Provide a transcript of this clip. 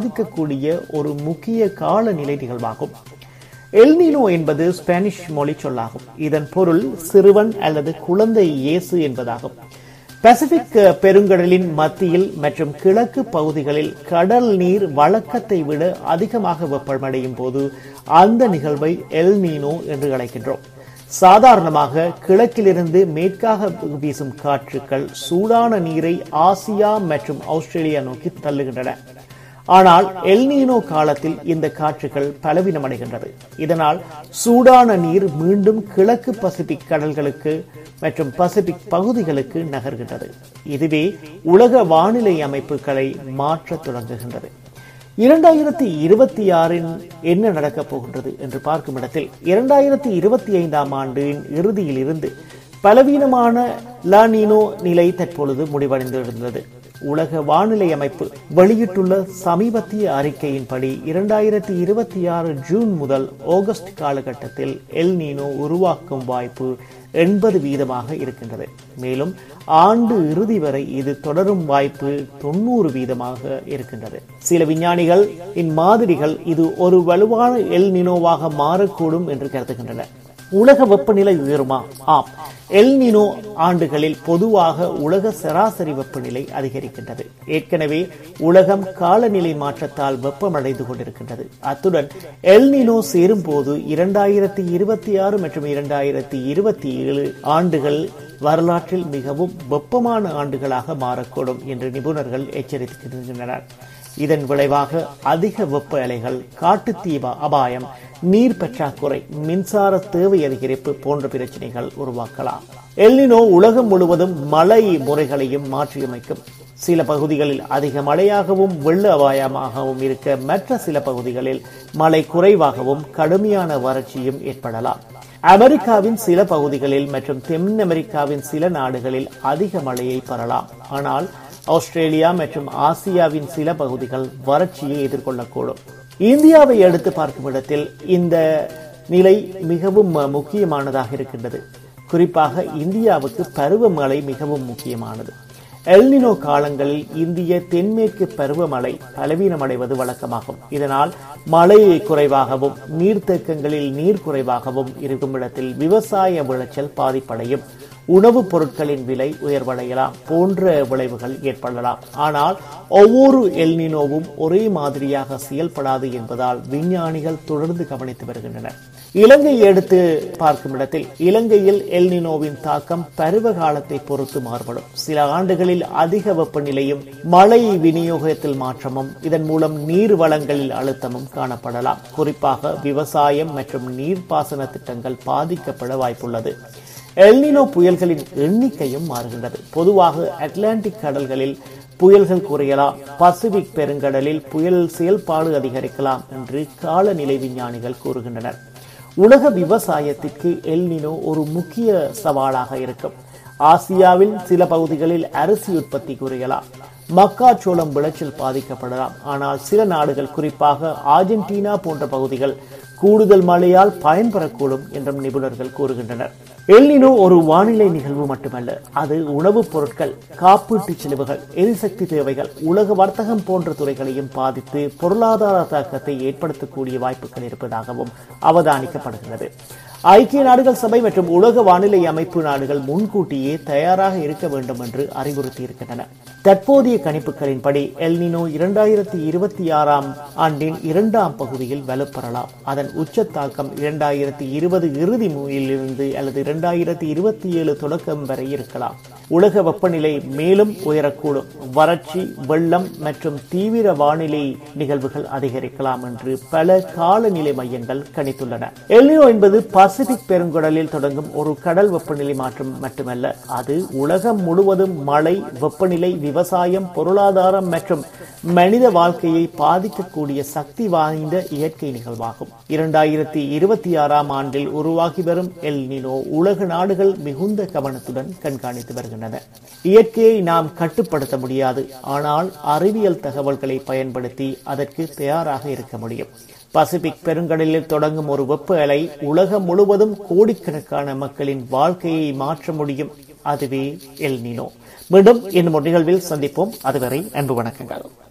பாதிக்கக்கூடிய ஒரு முக்கிய காலநிலை நிகழ்வாகும் எல்னினோ என்பது ஸ்பானிஷ் மொழி சொல்லாகும் இதன் பொருள் சிறுவன் அல்லது குழந்தை இயேசு என்பதாகும் பசிபிக் பெருங்கடலின் மத்தியில் மற்றும் கிழக்கு பகுதிகளில் கடல் நீர் வழக்கத்தை விட அதிகமாக வெப்பமடையும் போது அந்த நிகழ்வை எல் நீனோ என்று அழைக்கின்றோம் சாதாரணமாக கிழக்கிலிருந்து மேற்காக வீசும் காற்றுக்கள் சூடான நீரை ஆசியா மற்றும் ஆஸ்திரேலியா நோக்கி தள்ளுகின்றன ஆனால் எல்னீனோ காலத்தில் இந்த காற்றுகள் பலவீனமடைகின்றது இதனால் சூடான நீர் மீண்டும் கிழக்கு பசிபிக் கடல்களுக்கு மற்றும் பசிபிக் பகுதிகளுக்கு நகர்கின்றது இதுவே உலக வானிலை அமைப்புகளை மாற்றத் தொடங்குகின்றது இரண்டாயிரத்தி இருபத்தி ஆறின் என்ன நடக்கப் போகின்றது என்று பார்க்கும் இடத்தில் இரண்டாயிரத்தி இருபத்தி ஐந்தாம் ஆண்டின் இறுதியில் இருந்து பலவீனமான லானினோ நிலை தற்பொழுது முடிவடைந்திருந்தது உலக வானிலை அமைப்பு வெளியிட்டுள்ள சமீபத்திய அறிக்கையின்படி இரண்டாயிரத்தி இருபத்தி ஆறு ஜூன் முதல் ஆகஸ்ட் காலகட்டத்தில் எல் நீனோ உருவாக்கும் வாய்ப்பு எண்பது வீதமாக இருக்கின்றது மேலும் ஆண்டு இறுதி வரை இது தொடரும் வாய்ப்பு தொண்ணூறு வீதமாக இருக்கின்றது சில விஞ்ஞானிகள் இம்மாதிரிகள் இது ஒரு வலுவான எல் நினோவாக மாறக்கூடும் என்று கருதுகின்றனர் உலக வெப்பநிலை உயருமா ஆம் எல் நினோ ஆண்டுகளில் பொதுவாக உலக சராசரி வெப்பநிலை அதிகரிக்கின்றது ஏற்கனவே உலகம் காலநிலை மாற்றத்தால் வெப்பமடைந்து கொண்டிருக்கின்றது அத்துடன் எல் நினோ சேரும் போது இரண்டாயிரத்தி இருபத்தி ஆறு மற்றும் இரண்டாயிரத்தி இருபத்தி ஏழு ஆண்டுகள் வரலாற்றில் மிகவும் வெப்பமான ஆண்டுகளாக மாறக்கூடும் என்று நிபுணர்கள் எச்சரிக்கின்றனர் இதன் விளைவாக அதிக வெப்ப அலைகள் காட்டுத்தீ அபாயம் நீர் பற்றாக்குறை மின்சார தேவை அதிகரிப்பு போன்ற பிரச்சனைகள் உருவாக்கலாம் எல்லினோ உலகம் முழுவதும் மழை முறைகளையும் மாற்றியமைக்கும் சில பகுதிகளில் அதிக மழையாகவும் வெள்ள அபாயமாகவும் இருக்க மற்ற சில பகுதிகளில் மழை குறைவாகவும் கடுமையான வறட்சியும் ஏற்படலாம் அமெரிக்காவின் சில பகுதிகளில் மற்றும் தென் அமெரிக்காவின் சில நாடுகளில் அதிக மழையை பெறலாம் ஆனால் ஆஸ்திரேலியா மற்றும் ஆசியாவின் சில பகுதிகள் வறட்சியை எதிர்கொள்ளக்கூடும் இந்தியாவை எடுத்து பார்க்கும் இடத்தில் இந்த நிலை மிகவும் முக்கியமானதாக இருக்கின்றது குறிப்பாக இந்தியாவுக்கு பருவமழை மிகவும் முக்கியமானது எல்னினோ காலங்களில் இந்திய தென்மேற்கு பருவமழை பலவீனமடைவது வழக்கமாகும் இதனால் மழை குறைவாகவும் நீர்த்தேக்கங்களில் நீர் குறைவாகவும் இருக்கும் இடத்தில் விவசாய விளைச்சல் பாதிப்படையும் உணவுப் பொருட்களின் விலை உயர்வடையலாம் போன்ற விளைவுகள் ஏற்படலாம் ஆனால் ஒவ்வொரு எல்னினோவும் ஒரே மாதிரியாக செயல்படாது என்பதால் விஞ்ஞானிகள் தொடர்ந்து கவனித்து வருகின்றனர் இலங்கை எடுத்து பார்க்கும் இடத்தில் இலங்கையில் எல்னினோவின் தாக்கம் பருவ காலத்தை பொறுத்து மாறுபடும் சில ஆண்டுகளில் அதிக வெப்பநிலையும் மழை விநியோகத்தில் மாற்றமும் இதன் மூலம் நீர் வளங்களில் அழுத்தமும் காணப்படலாம் குறிப்பாக விவசாயம் மற்றும் நீர்ப்பாசன திட்டங்கள் பாதிக்கப்பட வாய்ப்புள்ளது எல்னினோ புயல்களின் எண்ணிக்கையும் மாறுகின்றது பொதுவாக அட்லாண்டிக் கடல்களில் புயல்கள் குறையலாம் பசிபிக் பெருங்கடலில் புயல் செயல்பாடு அதிகரிக்கலாம் என்று காலநிலை விஞ்ஞானிகள் கூறுகின்றனர் உலக விவசாயத்திற்கு எல்னினோ ஒரு முக்கிய சவாலாக இருக்கும் ஆசியாவில் சில பகுதிகளில் அரிசி உற்பத்தி குறையலாம் மக்காச்சோளம் விளைச்சல் பாதிக்கப்படலாம் ஆனால் சில நாடுகள் குறிப்பாக ஆர்ஜென்டினா போன்ற பகுதிகள் கூடுதல் மழையால் பயன்பெறக்கூடும் என்றும் நிபுணர்கள் கூறுகின்றனர் எல்னினோ ஒரு வானிலை நிகழ்வு மட்டுமல்ல அது உணவுப் பொருட்கள் காப்பீட்டு செலவுகள் எரிசக்தி தேவைகள் உலக வர்த்தகம் போன்ற துறைகளையும் பாதித்து பொருளாதார தாக்கத்தை ஏற்படுத்தக்கூடிய வாய்ப்புகள் இருப்பதாகவும் அவதானிக்கப்படுகிறது ஐக்கிய நாடுகள் சபை மற்றும் உலக வானிலை அமைப்பு நாடுகள் முன்கூட்டியே தயாராக இருக்க வேண்டும் என்று அறிவுறுத்தி இருக்கின்றன தற்போதைய கணிப்புகளின்படி எல்னினோ இரண்டாயிரத்தி இருபத்தி ஆறாம் ஆண்டின் இரண்டாம் பகுதியில் வலுப்பெறலாம் அதன் உச்ச தாக்கம் இரண்டாயிரத்தி இருபது இறுதி இருந்து அல்லது இரண்டாயிரத்தி இருபத்தி ஏழு தொடக்கம் வரை இருக்கலாம் உலக வெப்பநிலை மேலும் உயரக்கூடும் வறட்சி வெள்ளம் மற்றும் தீவிர வானிலை நிகழ்வுகள் அதிகரிக்கலாம் என்று பல காலநிலை மையங்கள் கணித்துள்ளன எல்னினோ என்பது பசிபிக் பெருங்கடலில் தொடங்கும் ஒரு கடல் வெப்பநிலை மாற்றம் மட்டுமல்ல அது உலகம் முழுவதும் மழை வெப்பநிலை விவசாயம் பொருளாதாரம் மற்றும் மனித வாழ்க்கையை பாதிக்கக்கூடிய சக்தி வாய்ந்த இயற்கை நிகழ்வாகும் இரண்டாயிரத்தி இருபத்தி ஆறாம் ஆண்டில் உருவாகி வரும் எல் நினோ உலக நாடுகள் மிகுந்த கவனத்துடன் கண்காணித்து வருகின்றன இயற்கையை நாம் கட்டுப்படுத்த முடியாது ஆனால் அறிவியல் தகவல்களை பயன்படுத்தி அதற்கு தயாராக இருக்க முடியும் பசிபிக் பெருங்கடலில் தொடங்கும் ஒரு வெப்ப அலை உலகம் முழுவதும் கோடிக்கணக்கான மக்களின் வாழ்க்கையை மாற்ற முடியும் அதுவே எல் நினோ மீண்டும் இன்னும் ஒரு நிகழ்வில் சந்திப்போம் அதுவரை அன்பு வணக்கங்கள்